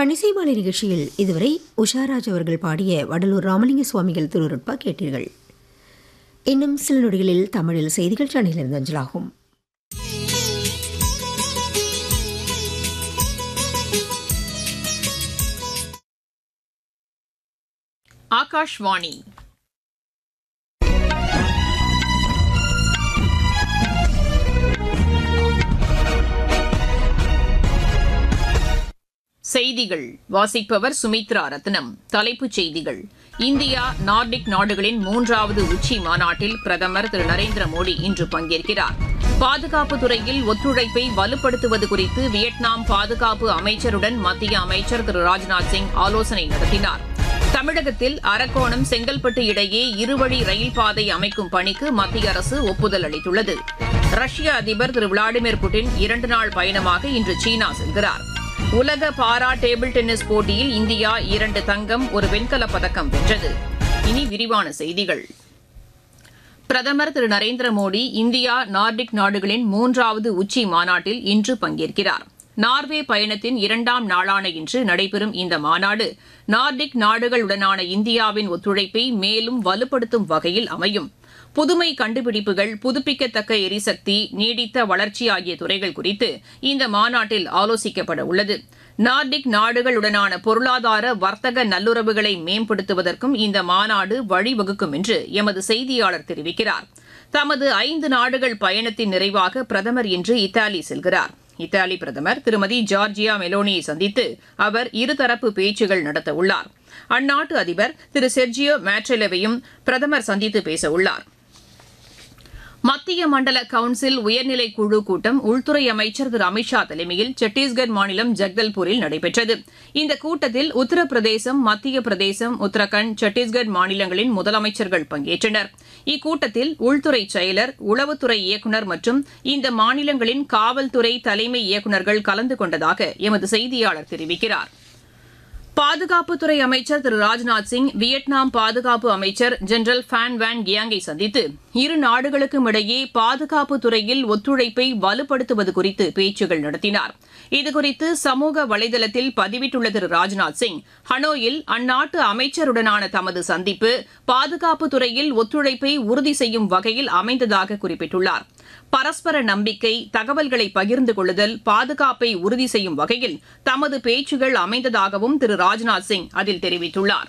பணிசைமாலை நிகழ்ச்சியில் இதுவரை உஷாராஜ் அவர்கள் பாடிய வடலூர் ராமலிங்க சுவாமிகள் திருவருட்பா கேட்டீர்கள் இன்னும் சில நொடிகளில் தமிழில் செய்திகள் சென்னையிலிருந்து அஞ்சலாகும் ஆகாஷ்வாணி செய்திகள் வாசிப்பவர் சுமித்ரா ரத்னம் தலைப்புச் செய்திகள் இந்தியா நார்டிக் நாடுகளின் மூன்றாவது உச்சி மாநாட்டில் பிரதமர் திரு நரேந்திர மோடி இன்று பங்கேற்கிறார் பாதுகாப்பு துறையில் ஒத்துழைப்பை வலுப்படுத்துவது குறித்து வியட்நாம் பாதுகாப்பு அமைச்சருடன் மத்திய அமைச்சர் திரு ராஜ்நாத் சிங் ஆலோசனை நடத்தினார் தமிழகத்தில் அரக்கோணம் செங்கல்பட்டு இடையே இருவழி ரயில் பாதை அமைக்கும் பணிக்கு மத்திய அரசு ஒப்புதல் அளித்துள்ளது ரஷ்ய அதிபர் திரு விளாடிமிர் புட்டின் இரண்டு நாள் பயணமாக இன்று சீனா செல்கிறார் உலக பாரா டேபிள் டென்னிஸ் போட்டியில் இந்தியா இரண்டு தங்கம் ஒரு வெண்கலப் பதக்கம் வென்றது இனி விரிவான செய்திகள் பிரதமர் திரு நரேந்திர மோடி இந்தியா நார்டிக் நாடுகளின் மூன்றாவது உச்சி மாநாட்டில் இன்று பங்கேற்கிறார் நார்வே பயணத்தின் இரண்டாம் நாளான இன்று நடைபெறும் இந்த மாநாடு நார்டிக் நாடுகளுடனான இந்தியாவின் ஒத்துழைப்பை மேலும் வலுப்படுத்தும் வகையில் அமையும் புதுமை கண்டுபிடிப்புகள் புதுப்பிக்கத்தக்க எரிசக்தி நீடித்த வளர்ச்சி ஆகிய துறைகள் குறித்து இந்த மாநாட்டில் ஆலோசிக்கப்பட உள்ளது நார்டிக் நாடுகளுடனான பொருளாதார வர்த்தக நல்லுறவுகளை மேம்படுத்துவதற்கும் இந்த மாநாடு வழிவகுக்கும் என்று எமது செய்தியாளர் தெரிவிக்கிறார் தமது ஐந்து நாடுகள் பயணத்தின் நிறைவாக பிரதமர் இன்று இத்தாலி செல்கிறார் இத்தாலி பிரதமர் திருமதி ஜார்ஜியா மெலோனியை சந்தித்து அவர் இருதரப்பு பேச்சுகள் நடத்த உள்ளார் அந்நாட்டு அதிபர் திரு செர்ஜியோ மேட்ரெலவையும் பிரதமர் சந்தித்து பேச உள்ளார் மத்திய மண்டல கவுன்சில் உயர்நிலை குழு கூட்டம் உள்துறை அமைச்சர் திரு அமித்ஷா தலைமையில் சத்தீஸ்கர் மாநிலம் ஜக்தல்பூரில் நடைபெற்றது இந்த கூட்டத்தில் உத்தரப்பிரதேசம் மத்திய பிரதேசம் உத்தரகண்ட் சத்தீஸ்கர் மாநிலங்களின் முதலமைச்சர்கள் பங்கேற்றனர் இக்கூட்டத்தில் உள்துறை செயலர் உளவுத்துறை இயக்குநர் மற்றும் இந்த மாநிலங்களின் காவல்துறை தலைமை இயக்குநர்கள் கலந்து கொண்டதாக எமது செய்தியாளர் தெரிவிக்கிறார் பாதுகாப்புத்துறை அமைச்சர் திரு ராஜ்நாத் சிங் வியட்நாம் பாதுகாப்பு அமைச்சர் ஜெனரல் ஃபேன் வேன் கியாங்கை சந்தித்து இரு நாடுகளுக்கும் இடையே பாதுகாப்பு துறையில் ஒத்துழைப்பை வலுப்படுத்துவது குறித்து பேச்சுகள் நடத்தினார் இதுகுறித்து சமூக வலைதளத்தில் பதிவிட்டுள்ள திரு ராஜ்நாத் சிங் ஹனோயில் அந்நாட்டு அமைச்சருடனான தமது சந்திப்பு பாதுகாப்பு துறையில் ஒத்துழைப்பை உறுதி செய்யும் வகையில் அமைந்ததாக குறிப்பிட்டுள்ளார் பரஸ்பர நம்பிக்கை தகவல்களை பகிர்ந்து கொள்ளுதல் பாதுகாப்பை உறுதி செய்யும் வகையில் தமது பேச்சுகள் அமைந்ததாகவும் திரு ராஜ்நாத் சிங் அதில் தெரிவித்துள்ளார்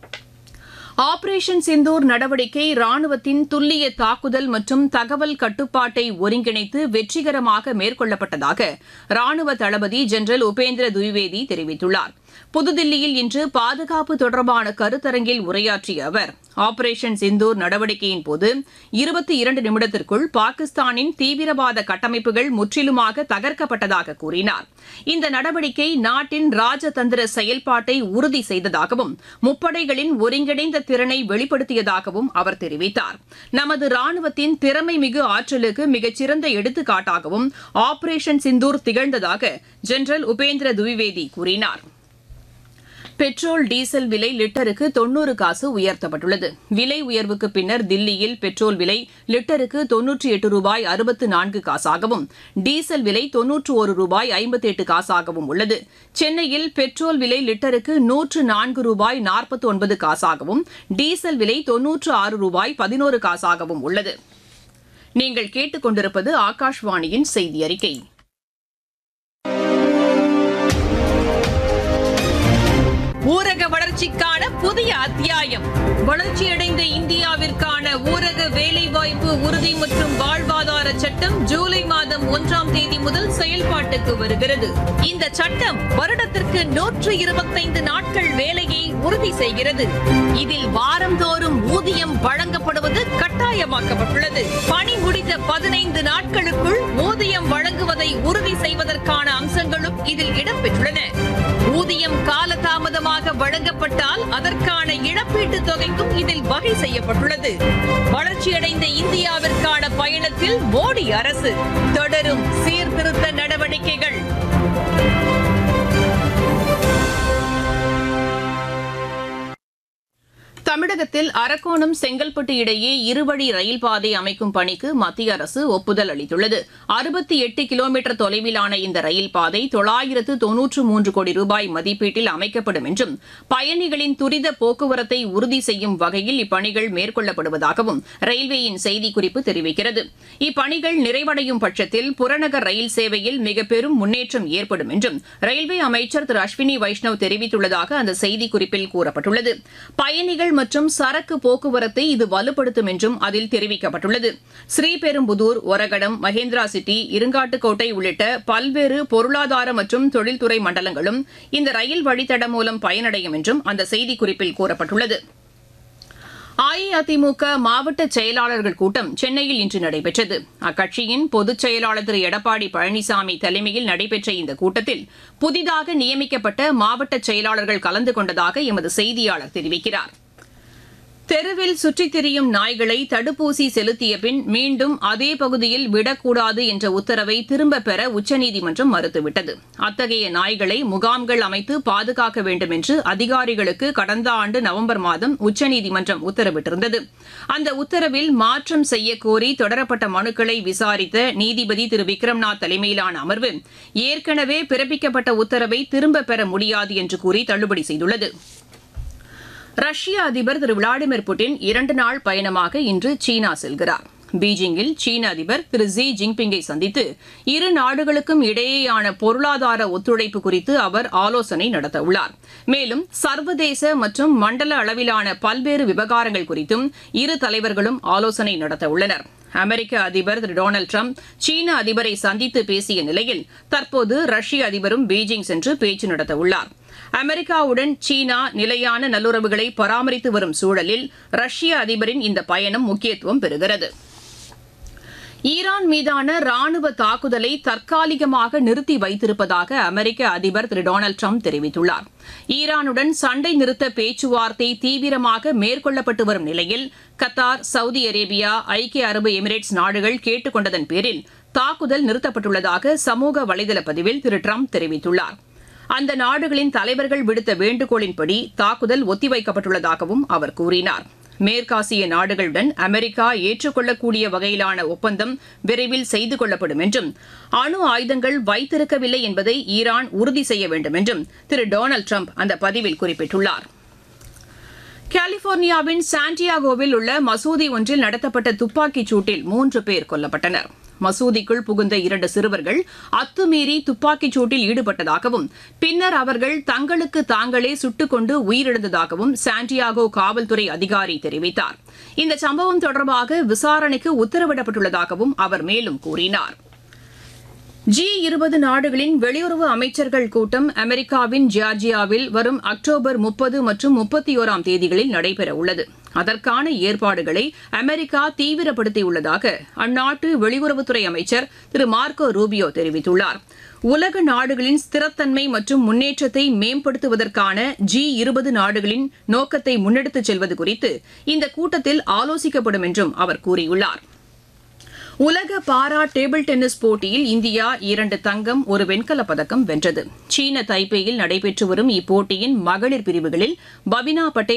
ஆபரேஷன் சிந்தூர் நடவடிக்கை ராணுவத்தின் துல்லிய தாக்குதல் மற்றும் தகவல் கட்டுப்பாட்டை ஒருங்கிணைத்து வெற்றிகரமாக மேற்கொள்ளப்பட்டதாக ராணுவ தளபதி ஜெனரல் உபேந்திர துவிவேதி தெரிவித்துள்ளார் புதுதில்லியில் இன்று பாதுகாப்பு தொடர்பான கருத்தரங்கில் உரையாற்றிய அவர் ஆபரேஷன் சிந்தூர் நடவடிக்கையின் போது இருபத்தி இரண்டு நிமிடத்திற்குள் பாகிஸ்தானின் தீவிரவாத கட்டமைப்புகள் முற்றிலுமாக தகர்க்கப்பட்டதாக கூறினார் இந்த நடவடிக்கை நாட்டின் ராஜதந்திர செயல்பாட்டை உறுதி செய்ததாகவும் முப்படைகளின் ஒருங்கிணைந்த திறனை வெளிப்படுத்தியதாகவும் அவர் தெரிவித்தார் நமது ராணுவத்தின் திறமை மிகு ஆற்றலுக்கு மிகச்சிறந்த எடுத்துக்காட்டாகவும் ஆபரேஷன் சிந்தூர் திகழ்ந்ததாக ஜெனரல் உபேந்திர துவிவேதி கூறினார் பெட்ரோல் டீசல் விலை லிட்டருக்கு தொன்னூறு காசு உயர்த்தப்பட்டுள்ளது விலை உயர்வுக்கு பின்னர் தில்லியில் பெட்ரோல் விலை லிட்டருக்கு தொன்னூற்றி எட்டு ரூபாய் அறுபத்து நான்கு காசாகவும் டீசல் விலை தொன்னூற்று ஒரு ரூபாய் ஐம்பத்தி எட்டு காசாகவும் உள்ளது சென்னையில் பெட்ரோல் விலை லிட்டருக்கு நூற்று நான்கு ரூபாய் நாற்பத்தி ஒன்பது காசாகவும் டீசல் விலை தொன்னூற்று ஆறு ரூபாய் பதினோரு காசாகவும் உள்ளது நீங்கள் கேட்டுக்கொண்டிருப்பது ஆகாஷ்வாணியின் செய்தி அறிக்கை ஊரக வளர்ச்சிக்கான புதிய அத்தியாயம் வளர்ச்சியடைந்த இந்தியாவிற்கான ஊரக வேலைவாய்ப்பு உறுதி மற்றும் வாழ்வாதார சட்டம் ஜூலை மாதம் ஒன்றாம் தேதி முதல் செயல்பாட்டுக்கு வருகிறது இந்த சட்டம் வருடத்திற்கு நூற்று இருபத்தைந்து நாட்கள் வேலையை உறுதி செய்கிறது இதில் வாரந்தோறும் ஊதியம் வழங்கப்படுவது கட்டாயமாக்கப்பட்டுள்ளது பணி முடிந்த பதினைந்து நாட்களுக்குள் ஊதியம் வழங்குவதை உறுதி செய்வதற்கான அம்சங்களும் இதில் இடம்பெற்றுள்ளன ஊதியம் காலதாமதமாக வழங்கப்பட்டால் அதற்கான இழப்பீட்டு தொகைக்கும் இதில் வகை செய்யப்பட்டுள்ளது வளர்ச்சியடைந்த இந்தியாவிற்கான பயணத்தில் மோடி அரசு தொடரும் சீர்திருத்த நடவடிக்கைகள் தமிழக தமிழகத்தில் அரக்கோணம் செங்கல்பட்டு இடையே இருவழி ரயில் பாதை அமைக்கும் பணிக்கு மத்திய அரசு ஒப்புதல் அளித்துள்ளது அறுபத்தி எட்டு கிலோமீட்டர் தொலைவிலான இந்த ரயில் பாதை தொள்ளாயிரத்து தொன்னூற்று மூன்று கோடி ரூபாய் மதிப்பீட்டில் அமைக்கப்படும் என்றும் பயணிகளின் துரித போக்குவரத்தை உறுதி செய்யும் வகையில் இப்பணிகள் மேற்கொள்ளப்படுவதாகவும் ரயில்வேயின் செய்திக்குறிப்பு தெரிவிக்கிறது இப்பணிகள் நிறைவடையும் பட்சத்தில் புறநகர் ரயில் சேவையில் மிக பெரும் முன்னேற்றம் ஏற்படும் என்றும் ரயில்வே அமைச்சர் திரு அஸ்வினி வைஷ்ணவ் தெரிவித்துள்ளதாக அந்த செய்திக்குறிப்பில் கூறப்பட்டுள்ளது பயணிகள் மற்றும் சரக்கு போக்குவரத்தை இது வலுப்படுத்தும் என்றும் அதில் தெரிவிக்கப்பட்டுள்ளது ஸ்ரீபெரும்புதூர் ஒரகடம் மகேந்திரா சிட்டி இருங்காட்டுக்கோட்டை உள்ளிட்ட பல்வேறு பொருளாதார மற்றும் தொழில்துறை மண்டலங்களும் இந்த ரயில் வழித்தடம் மூலம் பயனடையும் என்றும் அந்த செய்திக்குறிப்பில் கூறப்பட்டுள்ளது அஇஅதிமுக மாவட்ட செயலாளர்கள் கூட்டம் சென்னையில் இன்று நடைபெற்றது அக்கட்சியின் பொதுச் செயலாளர் திரு எடப்பாடி பழனிசாமி தலைமையில் நடைபெற்ற இந்த கூட்டத்தில் புதிதாக நியமிக்கப்பட்ட மாவட்ட செயலாளர்கள் கலந்து கொண்டதாக எமது செய்தியாளர் தெரிவிக்கிறார் தெருவில் சுற்றித் திரியும் நாய்களை தடுப்பூசி செலுத்திய பின் மீண்டும் அதே பகுதியில் விடக்கூடாது என்ற உத்தரவை திரும்பப் பெற உச்சநீதிமன்றம் மறுத்துவிட்டது அத்தகைய நாய்களை முகாம்கள் அமைத்து பாதுகாக்க வேண்டும் என்று அதிகாரிகளுக்கு கடந்த ஆண்டு நவம்பர் மாதம் உச்சநீதிமன்றம் உத்தரவிட்டிருந்தது அந்த உத்தரவில் மாற்றம் செய்யக்கோரி தொடரப்பட்ட மனுக்களை விசாரித்த நீதிபதி திரு விக்ரம்நாத் தலைமையிலான அமர்வு ஏற்கனவே பிறப்பிக்கப்பட்ட உத்தரவை திரும்பப் பெற முடியாது என்று கூறி தள்ளுபடி செய்துள்ளது ரஷ்ய அதிபர் திரு விளாடிமிர் புட்டின் இரண்டு நாள் பயணமாக இன்று சீனா செல்கிறார் பீஜிங்கில் சீன அதிபர் திரு ஜி ஜின்பிங்கை சந்தித்து இரு நாடுகளுக்கும் இடையேயான பொருளாதார ஒத்துழைப்பு குறித்து அவர் ஆலோசனை நடத்தவுள்ளார் மேலும் சர்வதேச மற்றும் மண்டல அளவிலான பல்வேறு விவகாரங்கள் குறித்தும் இரு தலைவர்களும் ஆலோசனை நடத்தவுள்ளனர் அமெரிக்க அதிபர் திரு டொனால்டு ட்ரம்ப் சீன அதிபரை சந்தித்து பேசிய நிலையில் தற்போது ரஷ்ய அதிபரும் பீஜிங் சென்று பேச்சு நடத்தவுள்ளார் அமெரிக்காவுடன் சீனா நிலையான நல்லுறவுகளை பராமரித்து வரும் சூழலில் ரஷ்ய அதிபரின் இந்த பயணம் முக்கியத்துவம் பெறுகிறது ஈரான் மீதான ராணுவ தாக்குதலை தற்காலிகமாக நிறுத்தி வைத்திருப்பதாக அமெரிக்க அதிபர் திரு டொனால்டு ட்ரம்ப் தெரிவித்துள்ளார் ஈரானுடன் சண்டை நிறுத்த பேச்சுவார்த்தை தீவிரமாக மேற்கொள்ளப்பட்டு வரும் நிலையில் கத்தார் சவுதி அரேபியா ஐக்கிய அரபு எமிரேட்ஸ் நாடுகள் கேட்டுக் கொண்டதன் பேரில் தாக்குதல் நிறுத்தப்பட்டுள்ளதாக சமூக வலைதள பதிவில் திரு ட்ரம்ப் தெரிவித்துள்ளார் அந்த நாடுகளின் தலைவர்கள் விடுத்த வேண்டுகோளின்படி தாக்குதல் ஒத்திவைக்கப்பட்டுள்ளதாகவும் அவர் கூறினார் மேற்காசிய நாடுகளுடன் அமெரிக்கா ஏற்றுக்கொள்ளக்கூடிய வகையிலான ஒப்பந்தம் விரைவில் செய்து கொள்ளப்படும் என்றும் அணு ஆயுதங்கள் வைத்திருக்கவில்லை என்பதை ஈரான் உறுதி செய்ய வேண்டும் என்றும் திரு டொனால்டு ட்ரம்ப் அந்த பதிவில் குறிப்பிட்டுள்ளார் கலிபோர்னியாவின் சாண்டியாகோவில் உள்ள மசூதி ஒன்றில் நடத்தப்பட்ட துப்பாக்கிச் சூட்டில் மூன்று பேர் கொல்லப்பட்டனர் மசூதிக்குள் புகுந்த இரண்டு சிறுவர்கள் அத்துமீறி துப்பாக்கிச் சூட்டில் ஈடுபட்டதாகவும் பின்னர் அவர்கள் தங்களுக்கு தாங்களே சுட்டுக்கொண்டு உயிரிழந்ததாகவும் சாண்டியாகோ காவல்துறை அதிகாரி தெரிவித்தார் இந்த சம்பவம் தொடர்பாக விசாரணைக்கு உத்தரவிடப்பட்டுள்ளதாகவும் அவர் மேலும் கூறினார் ஜி இருபது நாடுகளின் வெளியுறவு அமைச்சர்கள் கூட்டம் அமெரிக்காவின் ஜார்ஜியாவில் வரும் அக்டோபர் முப்பது மற்றும் முப்பத்தி ஓராம் தேதிகளில் நடைபெறவுள்ளது அதற்கான ஏற்பாடுகளை அமெரிக்கா தீவிரப்படுத்தியுள்ளதாக அந்நாட்டு வெளியுறவுத்துறை அமைச்சர் திரு மார்க்கோ ரூபியோ தெரிவித்துள்ளார் உலக நாடுகளின் ஸ்திரத்தன்மை மற்றும் முன்னேற்றத்தை மேம்படுத்துவதற்கான ஜி இருபது நாடுகளின் நோக்கத்தை முன்னெடுத்துச் செல்வது குறித்து இந்த கூட்டத்தில் ஆலோசிக்கப்படும் என்றும் அவர் கூறியுள்ளார் உலக பாரா டேபிள் டென்னிஸ் போட்டியில் இந்தியா இரண்டு தங்கம் ஒரு வெண்கலப் பதக்கம் வென்றது சீன தைப்பேயில் நடைபெற்று வரும் இப்போட்டியின் மகளிர் பிரிவுகளில் பபினா பட்டேல்